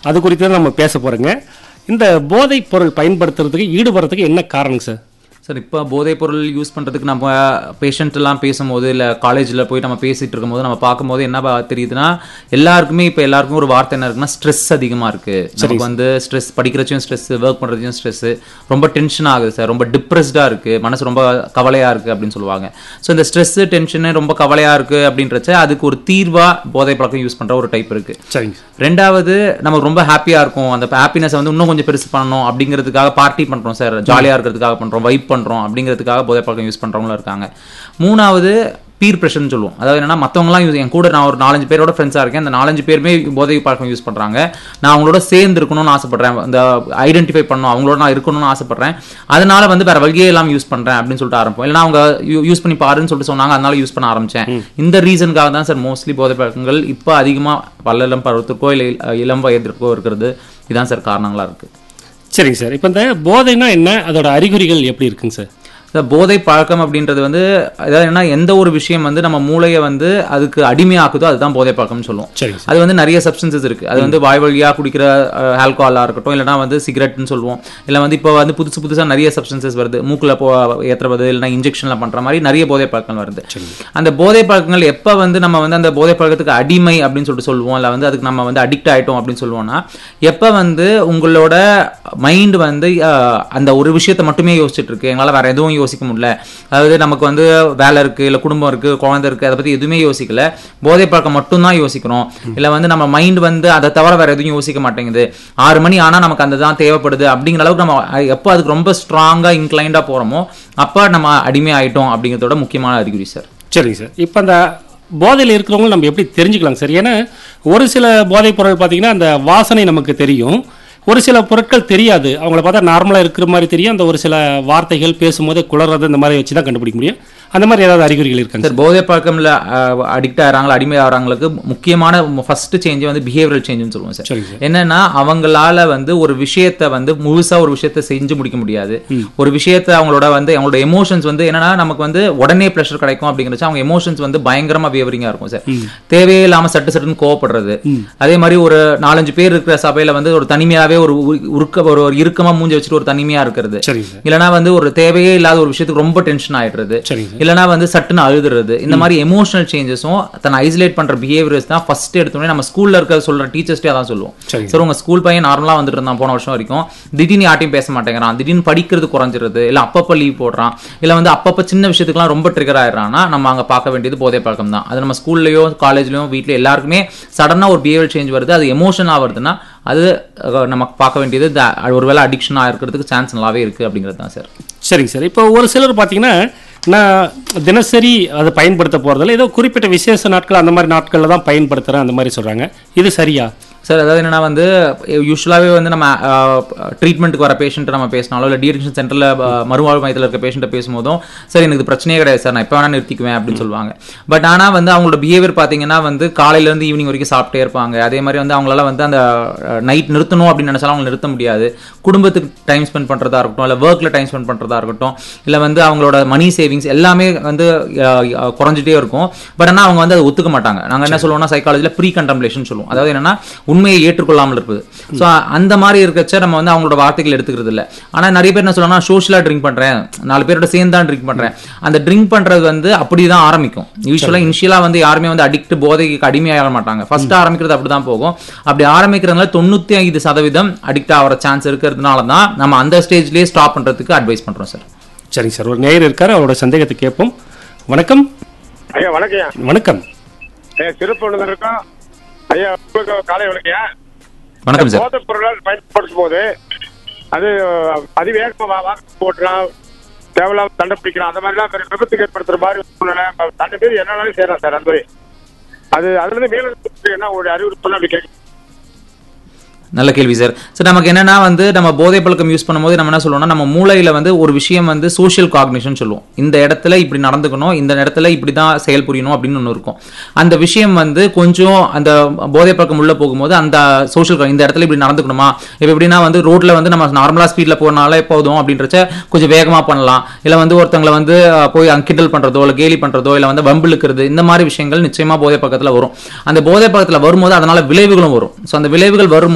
அது குறித்து தான் நம்ம பேச போறோங்க இந்த போதைப் பொருள் பயன்படுத்துறதுக்கு ஈடுபடுறதுக்கு என்ன காரணம் சார் சார் இப்போ போதைப் பொருள் யூஸ் பண்ணுறதுக்கு நம்ம பேஷண்ட் எல்லாம் பேசும்போது இல்லை காலேஜில் போய் நம்ம பேசிட்டு இருக்கும்போது நம்ம பார்க்கும்போது என்ன பா- தெரியுதுன்னா எல்லாருக்குமே இப்போ எல்லாருக்கும் ஒரு வார்த்தை என்ன இருக்குன்னா ஸ்ட்ரெஸ் அதிகமாக இருக்கு நமக்கு வந்து ஸ்ட்ரெஸ் படிக்கிறச்சும் ஸ்ட்ரெஸ் ஒர்க் பண்ணுறதையும் ஸ்ட்ரெஸ் ரொம்ப டென்ஷன் ஆகுது சார் ரொம்ப டிப்ரெஸ்டாக இருக்கு மனசு ரொம்ப கவலையாக இருக்கு அப்படின்னு சொல்லுவாங்க ஸோ இந்த ஸ்ட்ரெஸ் டென்ஷனு ரொம்ப கவலையாக இருக்கு அப்படின்றச்ச அதுக்கு ஒரு தீர்வா போதை பழக்கம் யூஸ் பண்ணுற ஒரு டைப் இருக்கு சரிங்க ரெண்டாவது நம்ம ரொம்ப ஹாப்பியா இருக்கும் அந்த ஹாப்பினஸ் வந்து இன்னும் கொஞ்சம் பெருசு பண்ணணும் அப்படிங்கிறதுக்காக பார்ட்டி பண்றோம் சார் ஜாலியா இருக்கிறதுக்காக பண்றோம் வைப் பண்றோம் அப்படிங்கிறதுக்காக போதை பழக்கம் யூஸ் பண்றவங்களும் இருக்காங்க மூணாவது பீர் ப்ரெஷர்னு சொல்லுவோம் அதாவது என்னன்னா மற்றவங்களாம் யூஸ் என் கூட நான் ஒரு நாலஞ்சு பேரோட ஃப்ரெண்ட்ஸாக இருக்கேன் அந்த நாலஞ்சு பேருமே போதை பழக்கம் யூஸ் பண்றாங்க நான் அவங்களோட சேர்ந்து இருக்கணும்னு ஆசைப்படுறேன் அந்த ஐடென்டிஃபை பண்ணணும் அவங்களோட நான் இருக்கணும்னு ஆசைப்படுறேன் அதனால வந்து வேற வழியே இல்லாமல் யூஸ் பண்றேன் அப்படின்னு சொல்லிட்டு ஆரம்பிப்போம் இல்லைனா அவங்க யூஸ் பண்ணி பாருன்னு சொல்லிட்டு சொன்னாங்க அதனால யூஸ் பண்ண ஆரம்பிச்சேன் இந்த ரீசனுக்காக தான் சார் மோஸ்ட்லி போதை பழக்கங்கள் இப்போ அதிகமாக வல்லலம் பருவத்திற்கோ இல்லை இளம் வயதிற்கோ இருக்கிறது இதான் சார் காரணங்களா இருக்கு சரிங்க சார் இப்போ இந்த போதைனா என்ன அதோட அறிகுறிகள் எப்படி இருக்குங்க சார் இந்த போதை பழக்கம் அப்படின்றது வந்து அதாவது என்ன எந்த ஒரு விஷயம் வந்து நம்ம மூளையை வந்து அதுக்கு அடிமையாக்குதோ அதுதான் போதை பழக்கம்னு சொல்லுவோம் சரிங்க சார் அது வந்து நிறைய சப்ஸ்டன்சஸ் இருக்கு அது வந்து வாய் வழியா குடிக்கிற ஆல்கோஹாலா இருக்கட்டும் இல்லைனா வந்து சிகரெட்னு சொல்லுவோம் இல்லை வந்து இப்போ வந்து புதுசு புதுசா நிறைய சப்ஸ்டன்சஸ் வருது மூக்குல போ ஏற்றுறது இல்லைனா இன்ஜெக்ஷன்ல பண்ற மாதிரி நிறைய போதை பழக்கங்கள் வருது அந்த போதை பழக்கங்கள் எப்போ வந்து நம்ம வந்து அந்த போதை பழக்கத்துக்கு அடிமை அப்படின்னு சொல்லிட்டு சொல்லுவோம் இல்லை வந்து அதுக்கு நம்ம வந்து அடிக்ட் ஆயிட்டோம் அப்படின்னு சொல்லுவோம்னா எப்போ வந்து உங்களோட மைண்ட் வந்து அஹ், அந்த ஒரு விஷயத்தை மட்டுமே யோசிச்சுட்டு இருக்கு எங்களால் வேற எதுவும் யோசிக்க முடியல அதாவது நமக்கு வந்து வேலை இருக்கு இல்லை குடும்பம் இருக்கு குழந்தை இருக்கு அதை பத்தி எதுவுமே யோசிக்கல போதை பழக்கம் மட்டும்தான் யோசிக்கிறோம் இல்லை வந்து நம்ம மைண்ட் வந்து அதை தவிர வேற எதுவும் யோசிக்க மாட்டேங்குது ஆறு மணி ஆனா நமக்கு அந்த தான் தேவைப்படுது அப்படிங்கிற அளவுக்கு நம்ம அஹ், எப்போ அதுக்கு ரொம்ப ஸ்ட்ராங்கா இன்க்ளைண்டா போறோமோ அப்போ நம்ம அடிமை ஆயிட்டோம் அப்படிங்கிறதோட முக்கியமான அறிகுறி சார் சரிங்க சார் இப்போ அந்த போதையில் இருக்கிறவங்க நம்ம எப்படி தெரிஞ்சுக்கலாம் சார் ஏன்னா ஒரு சில போதைப் பொருள் பார்த்தீங்கன்னா அந்த வாசனை நமக்கு தெரியும் ஒரு சில பொருட்கள் தெரியாது அவங்கள பார்த்தா நார்மலாக இருக்கிற மாதிரி தெரியும் அந்த ஒரு சில வார்த்தைகள் பேசும்போது குளறது இந்த மாதிரி வச்சு தான் கண்டுபிடிக்க முடியும் அந்த மாதிரி ஏதாவது அறிகுறிகள் இருக்காங்க சார் போதை பழக்கம்ல அடிக்ட் ஆகிறாங்களா அடிமை ஆகிறாங்களுக்கு முக்கியமான ஃபர்ஸ்ட் சேஞ்ச் வந்து பிஹேவியரல் சேஞ்சுன்னு சொல்லுவோம் சார் சரிங்க சார் என்னன்னா அவங்களால வந்து ஒரு விஷயத்த வந்து முழுசா ஒரு விஷயத்த செஞ்சு முடிக்க முடியாது ஒரு விஷயத்த அவங்களோட வந்து அவங்களோட எமோஷன்ஸ் வந்து என்னன்னா நமக்கு வந்து உடனே ப்ரெஷர் கிடைக்கும் அப்படிங்கிறச்சு அவங்க எமோஷன்ஸ் வந்து பயங்கரமா வியவரிங்கா இருக்கும் சார் தேவையே இல்லாம சட்டு சட்டுன்னு கோவப்படுறது அதே மாதிரி ஒரு நாலஞ்சு பேர் இருக்கிற சபையில வந்து ஒரு தனிமையாவே ஒரு உரு- உருக்க ஒரு ஒரு இறுக்கமா மூஞ்சி வச்சுட்டு ஒரு தனிமையா இருக்கிறது சரிங்க சார் இல்லனா வந்து ஒரு தேவையே இல்லாத ஒரு விஷயத்துக்கு ரொம்ப டென்ஷன் ஆயிடுறது சரிங்க சார் இல்லனா வந்து சட்டுன்னு அழுதுறது இந்த மாதிரி எமோஷனல் சேஞ்சஸும் தன்னை ஐசோலேட் பண்ற பிஹேவியர்ஸ் தான் ஃபர்ஸ்ட் எடுத்தோடனே நம்ம ஸ்கூல்ல இருக்க சொல்ற டீச்சர்ஸ்டே அதான் சொல்லுவோம் சரிங்க சார் உங்க ஸ்கூல் பையன் நார்மலா வந்துட்டு இருந்தான் போன வருஷம் வரைக்கும் திடீர்னு யார்ட்டையும் பேச மாட்டேங்கிறான் திடீர்னு படிக்கிறது குறைஞ்சிருது இல்ல அப்பப்ப லீவ் போடுறான் இல்ல வந்து அப்பப்ப சின்ன விஷயத்துக்குலாம் ரொம்ப ட்ரிகர் ஆயிடுறான்னா நம்ம அங்க பார்க்க வேண்டியது போதை பழக்கம் தான் அது நம்ம ஸ்கூல்லயோ காலேஜ்லயோ வீட்ல எல்லாருக்குமே சடனா ஒரு பிஹேவியர் சேஞ்ச் வருது அது எமோஷனா வருதுன்னா அது அஹ், நமக்கு பார்க்க வேண்டியது இந்த ஒருவேளை அடிக்ஷன் இருக்கிறதுக்கு சான்ஸ் நல்லாவே இருக்கு அப்படிங்கிறது தான் சார் சரிங்க சார் இப்போ ஒரு சிலர் பார்த்தீங்கன்னா நான் தினசரி அதை பயன்படுத்த போகிறதில்ல ஏதோ குறிப்பிட்ட விசேஷ நாட்கள் அந்த மாதிரி நாட்களில் தான் பயன்படுத்துகிறேன் அந்த மாதிரி சொல்கிறாங்க இது சரியா சார் அதாவது என்னன்னா வந்து யூஸ்வலாகவே வந்து நம்ம ட்ரீட்மெண்ட்டுக்கு வர பேஷண்ட்டை நம்ம பேசினாலோ இல்லை டிஎடிக்ஷன் சென்டரில் மறுவாழ்வு மையத்தில் இருக்க பேஷண்ட்டை பேசும்போதும் சார் எனக்கு இது பிரச்சனையே கிடையாது சார் நான் எப்போ வேணா நிறுத்திக்குவேன் அப்படின்னு சொல்லுவாங்க பட் ஆனால் வந்து அவங்களோட பிஹேவியர் பார்த்தீங்கன்னா வந்து காலையிலேருந்து ஈவினிங் வரைக்கும் சாப்பிட்டே இருப்பாங்க அதே மாதிரி வந்து அவங்களால வந்து அந்த நைட் நிறுத்தணும் அப்படின்னு நினைச்சாலும் அவங்க நிறுத்த முடியாது குடும்பத்துக்கு டைம் ஸ்பெண்ட் பண்ணுறதா இருக்கட்டும் இல்லை ஒர்க்கில் டைம் ஸ்பெண்ட் பண்ணுறதா இருக்கட்டும் இல்லை வந்து அவங்களோட மணி சேவிங்ஸ் எல்லாமே வந்து அஹ், அஹ், குறைஞ்சிட்டே இருக்கும் பட் ஆனால் அவங்க வந்து அதை ஒத்துக்க மாட்டாங்க நாங்கள் என்ன சொல்லுவோம்னா சைக்காலஜியில் ப்ரீ கண்டம்லேஷன் சொல்லுவோம் அதாவது என்னன்னா உண்மையை ஏற்றுக்கொள்ளாமல் இருப்பது ஸோ அந்த மாதிரி இருக்கச்ச நம்ம வந்து அவங்களோட வார்த்தைகள் எடுத்துக்கிறது இல்லை ஆனால் நிறைய பேர் என்ன சொல்லுவாங்கன்னா சோஷியலாக ட்ரிங்க் பண்ணுறேன் நாலு பேரோட சேர்ந்து தான் ட்ரிங்க் பண்ணுறேன் அந்த ட்ரிங்க் பண்ணுறது வந்து அப்படி தான் ஆரம்பிக்கும் யூஸ்வலாக இனிஷியலாக வந்து யாருமே வந்து அடிக்ட் போதைக்கு அடிமையாக மாட்டாங்க ஃபர்ஸ்ட் ஆரம்பிக்கிறது அப்படி தான் போகும் அப்படி ஆரம்பிக்கிறதுனால தொண்ணூற்றி ஐந்து சதவீதம் அடிக்ட் ஆகிற சான்ஸ் இருக்கிறதுனால தான் நம்ம அந்த ஸ்டேஜ்லேயே ஸ்டாப் பண்ணுறதுக்கு அட்வைஸ் பண்ணுறோம் சார் சரிங்க சார் ஒரு நேயர் இருக்காரு அவரோட சந்தேகத்தை கேட்போம் வணக்கம் ஐயா வணக்கம் வணக்கம் ஐயா சிறப்பு இருக்கும் ஐயா உங்களுக்கு காலை வணக்கம் வணக்கம் சார் போதைப் பொருளால் பயன்படுத்தும் போது அது அதிவேகமா வாக்கு போட்டுறான் தேவையில்லாம தண்டை பிடிக்கிறான் அந்த மாதிரிலாம் பெரிய விபத்துக்கு ஏற்படுத்துற மாதிரி சூழ்நிலை தண்டை பேர் என்னன்னாலும் செய்யறான் சார் அந்த மாதிரி அது அதுல இருந்து மேலும் என்ன ஒரு அறிவுறுத்தல் அப்படி கேட்க நல்ல கேள்வி சார் சார் நமக்கு என்னன்னா வந்து நம்ம போதை பழக்கம் யூஸ் பண்ணும்போது நம்ம என்ன சொல்லுவோம்னா நம்ம மூளையில வந்து ஒரு விஷயம் வந்து சோஷியல் காக்னிஷன் சொல்லுவோம் இந்த இடத்துல இப்படி நடந்துக்கணும் இந்த இடத்துல இப்படி தான் செயல் புரியணும் அப்படின்னு ஒன்று இருக்கும் அந்த விஷயம் வந்து கொஞ்சம் அந்த போதை பழக்கம் உள்ள போகும்போது அந்த சோஷியல் இந்த இடத்துல இப்படி நடந்துக்கணுமா இப்போ எப்படின்னா வந்து ரோட்ல வந்து நம்ம நார்மலா ஸ்பீட்ல போனாலே போதும் அப்படின்றச்ச கொஞ்சம் வேகமா பண்ணலாம் இல்லை வந்து ஒருத்தங்களை வந்து அஹ், போய் கிண்டல் பண்றதோ இல்லை கேலி பண்றதோ இல்லை வந்து வம்பு இழுக்கிறது இந்த மாதிரி விஷயங்கள் நிச்சயமா போதை பக்கத்துல வரும் அந்த போதை பக்கத்துல வரும்போது அதனால விளைவுகளும் வரும் ஸோ அந்த விளைவுகள் வரும்